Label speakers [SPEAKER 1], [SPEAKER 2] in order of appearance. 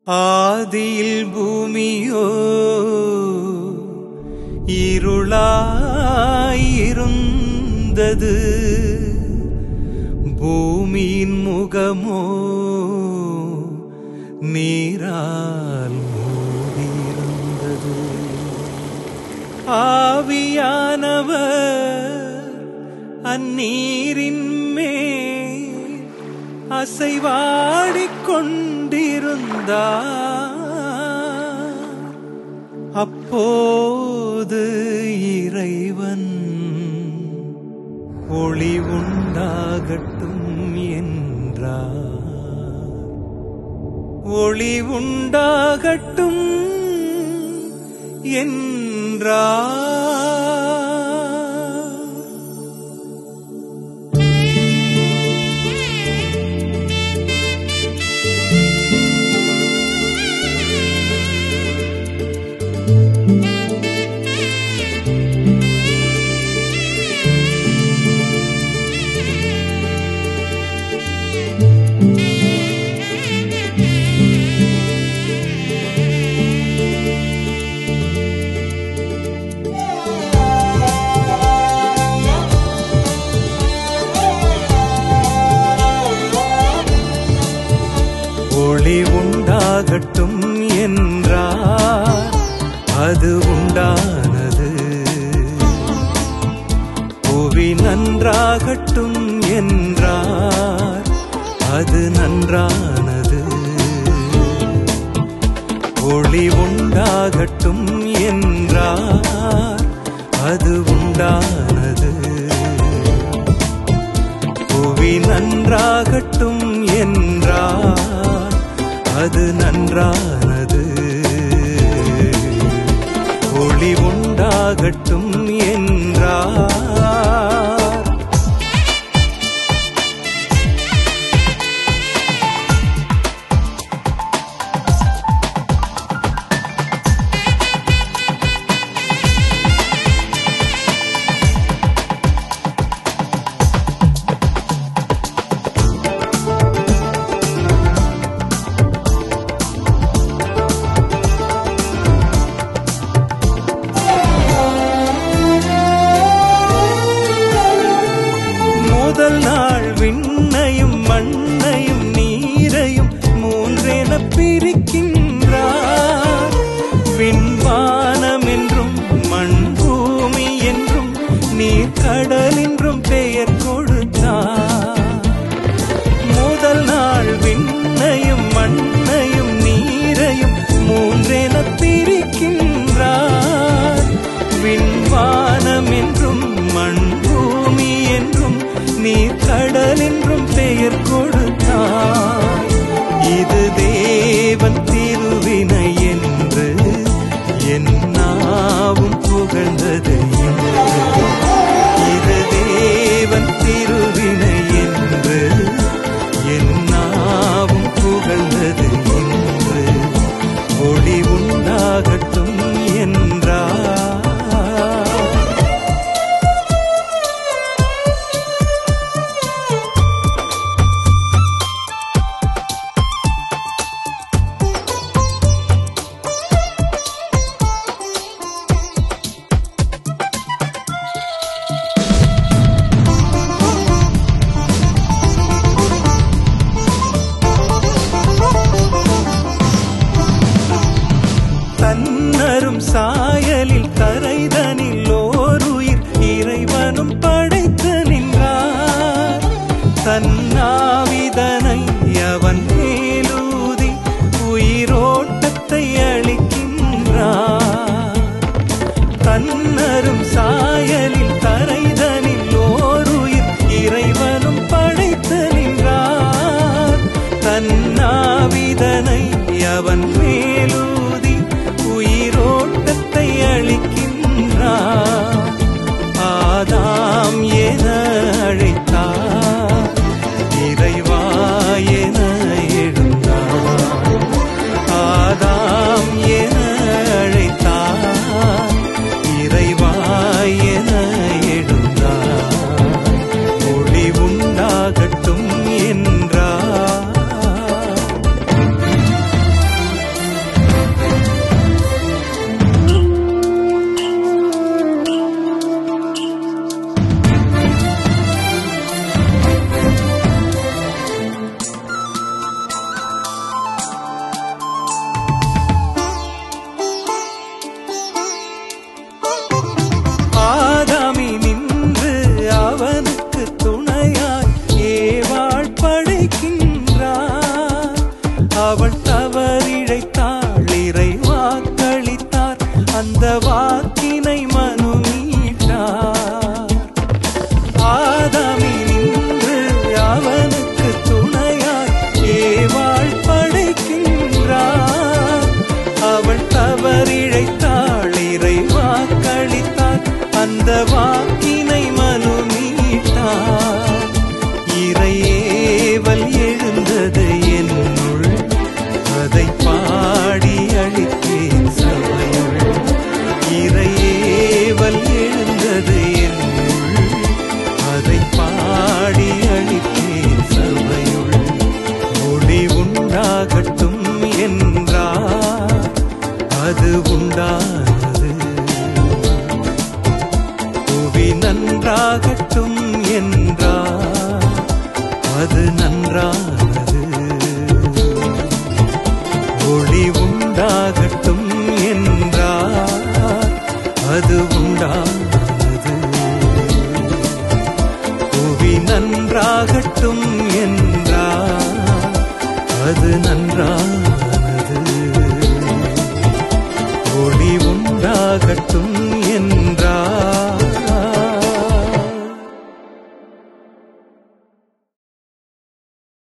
[SPEAKER 1] ஆதியில் பூமியோ இருளாயிருந்தது பூமியின் முகமோ நீரால் மூடியிருந்தது ஆவியானவர் அந்நீரின் மேல் அசைவாடிக் கொண்டிருந்தார் அப்போது இறைவன் ஒளி உண்டாகட்டும் என்றார் ஒளி உண்டாகட்டும் என்றார் ஒளி உண்டாகட்டும் என்றார் அது உண்டானது புவி நன்றாகட்டும் என்றார் அது நன்றானது ஒளி உண்டாகட்டும் என்றார் அது உண்டானது புவி நன்றாகட்டும் என்றார் அது நன்றானது ஒளி உண்டாகட்டும் என்றார் முதல் நாள் விண்ணையும் மண்ணையும் நீரையும் மூன்றென பிரிக்கின்றார் விண்வானம் என்றும் மண் பூமி என்றும் நீர் கடல் என்றும் பெயர் கொடுத்தார் முதல் நாள் விண்ணையும் மண்ணையும் நீரையும் மூன்றென பிரிக்கின்றார் விண்வானம் என்றும் மண் பூமி என்றும் நீர் கடல் என்றும் பெயர் கொடுத்தார் இது தேவன் திருவினை என்று என் நாவும் புகழ்ந்தது என்று இது தேவன் திருவினை என்று என் நாவும் புகழ்ந்தது என்று ஒளி உண்டாகட்டும் என்றார் தன்னரும் சாயலில் கரைதனில் ஓருயிர் இறைவனும் படைத்து நின்றார் தன்னாவிதனை அவன் மேலூதி உயிரோட்டத்தை அளிக்கின்றார் தன்னரும் சாயலில் கரைதனில் ஓருயிர் இறைவனும் படைத்து நின்றார் தன்னாவிதனை அவன் மேலூதி உயிரோட்டத்தை அளிக்கின்றார் ஆதாம் என அழைத்தார் இறைவா என எழுந்தார் ஆதாம் என அழைத்தார் இறைவா என எழுந்தார் ஒளி உண்டாகட்டும் என்றார் உண்டானது புவி நன்றாகட்டும் என்றார் அது நன்றானது ஒளி உண்டாகட்டும் என்றார் அது உண்டானது புவி நன்றாகட்டும் என்றார் அது நன்றானது ஒளி உண்டாகட்டும்